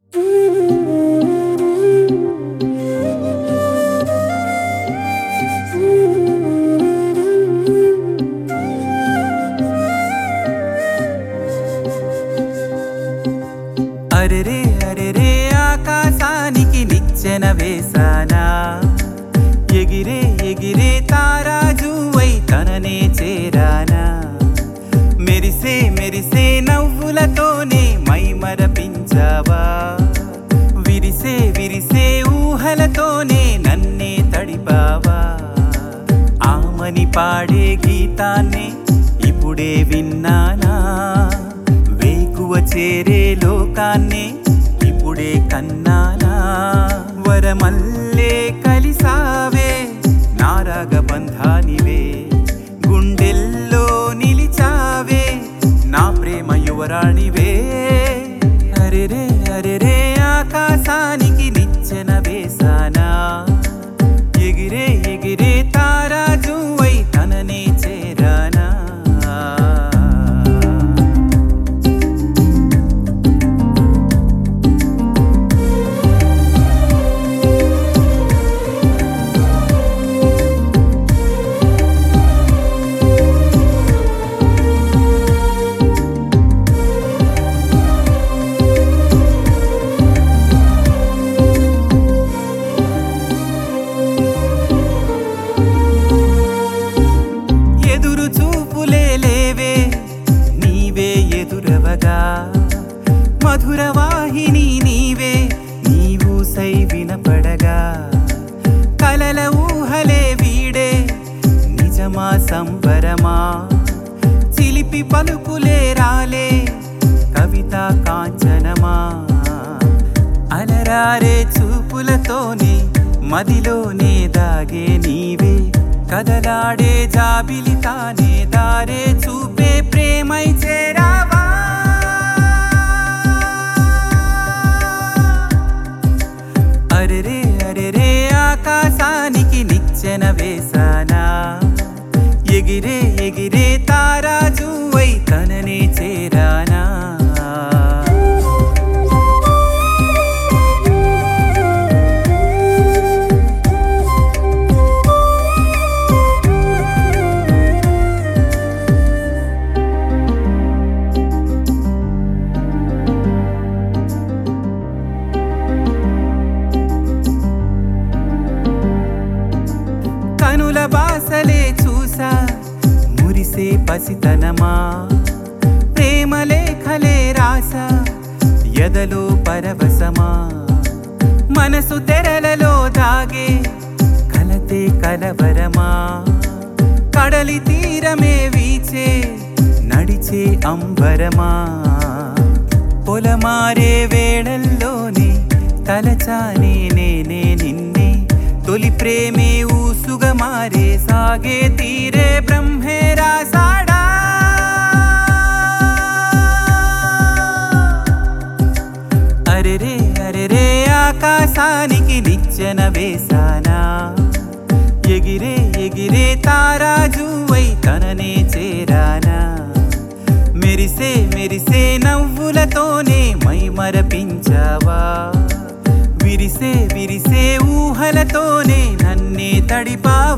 అరెరే అరెరే ఆకాశానికి నిచ్చెన వేసానా ఎగిరే ఎగిరే తారాజువై తననే చేరానా మెరిసే మెరిసే నవ్వులతోనే మై మరపించావా విరిసే విరిసే ఊహలతోనే నన్నే తడిపావా ఆమని పాడే గీతాన్ని ఇప్పుడే విన్నానా వేకువ చేరే లోకాన్ని ఇప్పుడే కన్నానా వరమల్లే కలిసావే నారాగ బంధానివే గుండెల్లో నిలిచావే నా ప్రేమ యువరాణివే అరెరే అరెరే ఆకాశానికి నిచ్చెన వేసానా ఎగిరే ఎగిరే తారాజువై తననే చేరానా ఎదురు చూపులే లేవే నీవే ఎదురవగా మధుర వాహిని నీవే నీవు సై వినపడగా కలల ఊహలే వీడే నిజమా సంబరమా చిలిపి పలుకులే రాలే కవిత కాంచనమా అలరారే చూపులతోనే మదిలోనే దాగే నీవే కదలాడే జాబిలి తానే దారే చూపే ప్రేమై చేరావా అరెరే అరెరే ఆకాశానికి నిచ్చెన వేసానా ఎగిరే ఎగిరే తారాజువై తననే చేరానా కనుల బాసలే చూసా మురిసే పసితనమా ప్రేమ లేఖలే రాసా ఎదలో పరవశమా మనసు తెరలలో దాగే కలతే కలవరమా కడలి తీరమే వీచే నడిచే అంబరమా పొలమారే వేళల్లోనే తలచానే నేనే నిన్నే తొలి ప్రేమే ఊసుగా మారే సాగే తీరే బ్రహ్మే రాసాడా అరెరే అరెరే ఆకాశానికి నిచ్చెన వేసానా ఎగిరే ఎగిరే తారాజువై తననే చేరానా మెరిసే మెరిసే నవ్వులతోనే మై మరపించావా విరిసే విరిసే ఊహలతోనే నన్నే తడిపావా